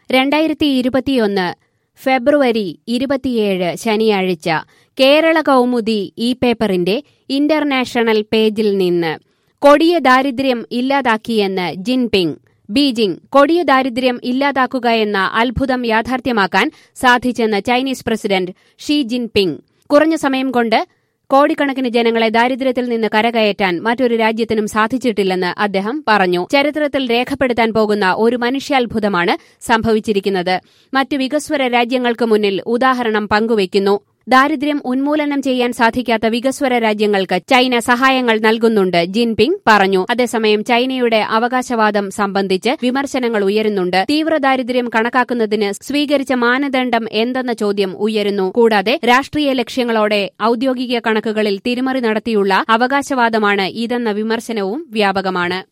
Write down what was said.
രണ്ടായിരത്തി ഇരുപത്തിയൊന്ന് ഫെബ്രുവരി ഇരുപത്തിയേഴ് ശനിയാഴ്ച കേരള കൗമുദി ഈ പേപ്പറിന്റെ ഇന്റർനാഷണൽ പേജിൽ നിന്ന് കൊടിയ ദാരിദ്ര്യം ഇല്ലാതാക്കിയെന്ന് ജിൻപിങ് ബീജിംഗ് കൊടിയ ദാരിദ്ര്യം ഇല്ലാതാക്കുക എന്ന അത്ഭുതം യാഥാർത്ഥ്യമാക്കാൻ സാധിച്ചെന്ന് ചൈനീസ് പ്രസിഡന്റ് ഷീ ജിൻപിങ് കുറഞ്ഞ സമയം കൊണ്ട് കോടിക്കണക്കിന് ജനങ്ങളെ ദാരിദ്ര്യത്തിൽ നിന്ന് കരകയറ്റാൻ മറ്റൊരു രാജ്യത്തിനും സാധിച്ചിട്ടില്ലെന്ന് അദ്ദേഹം പറഞ്ഞു ചരിത്രത്തിൽ രേഖപ്പെടുത്താൻ പോകുന്ന ഒരു മനുഷ്യാത്ഭുതമാണ് സംഭവിച്ചിരിക്കുന്നത് മറ്റു വികസ്വര രാജ്യങ്ങൾക്ക് മുന്നിൽ ഉദാഹരണം പങ്കുവയ്ക്കുന്നു ദാരിദ്ര്യം ഉന്മൂലനം ചെയ്യാൻ സാധിക്കാത്ത വികസ്വര രാജ്യങ്ങൾക്ക് ചൈന സഹായങ്ങൾ നൽകുന്നുണ്ട് ജിൻപിങ് പറഞ്ഞു അതേസമയം ചൈനയുടെ അവകാശവാദം സംബന്ധിച്ച് വിമർശനങ്ങൾ ഉയരുന്നുണ്ട് തീവ്ര ദാരിദ്ര്യം കണക്കാക്കുന്നതിന് സ്വീകരിച്ച മാനദണ്ഡം എന്തെന്ന ചോദ്യം ഉയരുന്നു കൂടാതെ രാഷ്ട്രീയ ലക്ഷ്യങ്ങളോടെ ഔദ്യോഗിക കണക്കുകളിൽ തിരിമറി നടത്തിയുള്ള അവകാശവാദമാണ് ഇതെന്ന വിമർശനവും വ്യാപകമാണ്